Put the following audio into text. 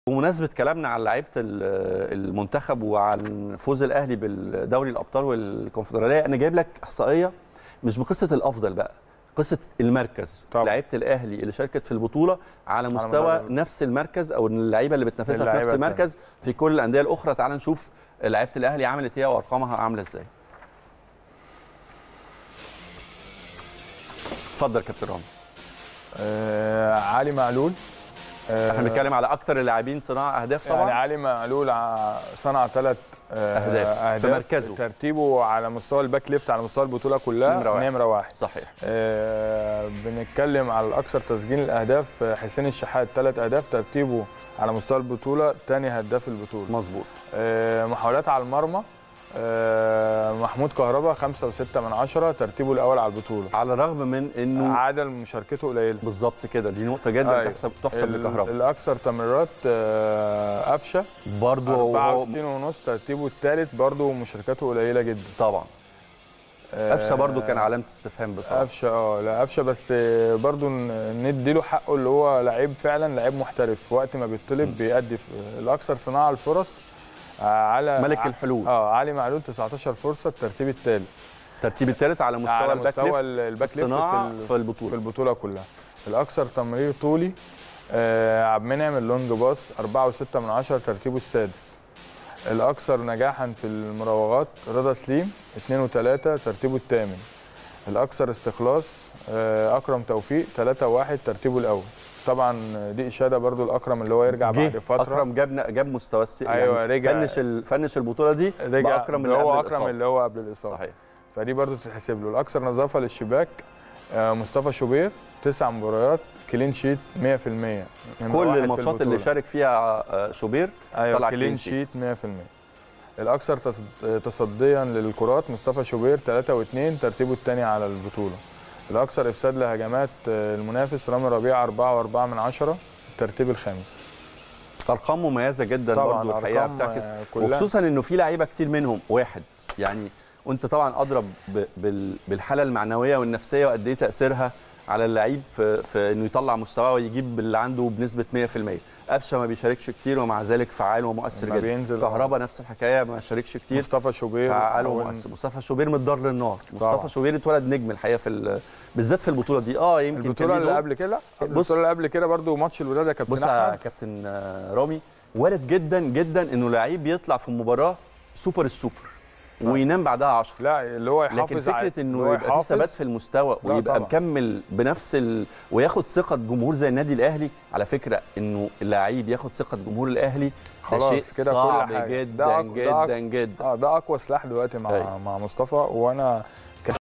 بمناسبه كلامنا عن لعيبه ال- المنتخب وعن فوز الاهلي بالدوري الابطال والكونفدراليه انا جايب لك احصائيه مش بقصه الافضل بقى قصه المركز طبعا. لعيبه الاهلي اللي شاركت في البطوله على مستوى مدار- نفس المركز او اللعيبه اللي بتنافسها في اللعيبة نفس التانية. المركز في كل الانديه الاخرى تعال نشوف لعيبه الاهلي عملت ايه وارقامها عامله ازاي اتفضل كابتن رامي آه علي معلول آه احنا بنتكلم على اكتر اللاعبين صناعه اهداف طبعا يعني علي معلول ع- صنع ثلاث أهداف. في مركزه. ترتيبه على مستوى الباك ليفت على مستوى البطوله كلها نمرة واحد. نمره واحد صحيح آه بنتكلم على الاكثر تسجيل الاهداف آه، حسين الشحات ثلاث اهداف ترتيبه على مستوى البطوله ثاني هداف البطوله مظبوط آه محاولات على المرمى آه محمود كهربا خمسة وستة من عشرة ترتيبه الأول على البطولة على الرغم من انه عدل مشاركته قليلة بالظبط كده دي نقطه جدا أيوة. تحسب تحسب ال- لكهرباء الأكثر تمريرات آه قفشة برضه هو 64 ونص ترتيبه الثالث برضه مشاركاته قليلة جدا طبعا آه، قفشه برضه كان علامه استفهام بصراحه قفشه اه لا قفشه بس برضه نديله حقه اللي هو لعيب فعلا لعيب محترف وقت ما بيطلب بيأدي في- الاكثر صناعه الفرص آه، على ملك ع- الحلول. اه علي معلول 19 فرصه الترتيب الثالث الترتيب الثالث على مستوى على الباك مستوى ليفت الباك ليفت الصناعه في, ال- في البطوله في البطوله كلها الاكثر تمرير طولي آه عبد المنعم اللونج باص 4.6 من 10 ترتيبه السادس الاكثر نجاحا في المراوغات رضا سليم 2 و3 ترتيبه الثامن الاكثر استخلاص آه اكرم توفيق 3 و1 ترتيبه الاول طبعا دي اشاده برضو الاكرم اللي هو يرجع بعد جه فتره اكرم جاب جاب مستوى الس- أيوة، يعني رجع. فنش ال... فنش البطوله دي رجع باكرم اللي هو قبل اكرم الإصابة. اللي هو قبل الاصابه صحيح فدي برضو تتحسب له الاكثر نظافه للشباك آه، مصطفى شوبير تسع مباريات كلين شيت 100% نمرة كل واحد في الماتشات اللي البطولة. شارك فيها آه، شوبير ايوه طلع كلين clean sheet. شيت 100% الاكثر تصد- تصديا للكرات مصطفى شوبير 3 و2 ترتيبه الثاني على البطوله الاكثر افساد لهجمات آه، المنافس رامي ربيعه 4 و4 من 10 الترتيب الخامس ارقام مميزه جدا طبعا برضه الحقيقه ارقام بتعكس آه، كلها وخصوصا انه في لعيبه كتير منهم واحد يعني وانت طبعا اضرب ب- بال- بالحاله المعنويه والنفسيه وقد ايه تاثيرها على اللعيب في, في انه يطلع مستواه ويجيب اللي عنده بنسبه 100% قفشه ما بيشاركش كتير ومع ذلك فعال ومؤثر لما جدا بينزل كهربا نفس الحكايه ما شاركش كتير مصطفى شوبير فعال أول- ومؤثر مصطفى شوبير من الدار للنار طبعا. مصطفى شوبير اتولد نجم الحقيقه في ال- بالذات في البطوله دي اه يمكن كان البطوله ليه اللي دور. قبل كده لا بص- البطوله اللي قبل كده برضو ماتش الوداد يا كابتن بص يا احمد كابتن آه، رامي وارد جدا جدا انه لعيب يطلع في مباراه سوبر السوبر وينام بعدها 10 لا اللي هو يحافظ لكن على- فكره اللي انه هو يبقى في يحافظ- ثبات في المستوى لا ويبقى طبعا. مكمل بنفس ال... وياخد ثقه جمهور زي النادي الاهلي على فكره انه اللعيب ياخد ثقه جمهور الاهلي ده خلاص شيء كده كل صعب حاجة. جدا ده أق- ده أق- جدا جدا اه ده اقوى سلاح دلوقتي مع أيوة. مع مصطفى وانا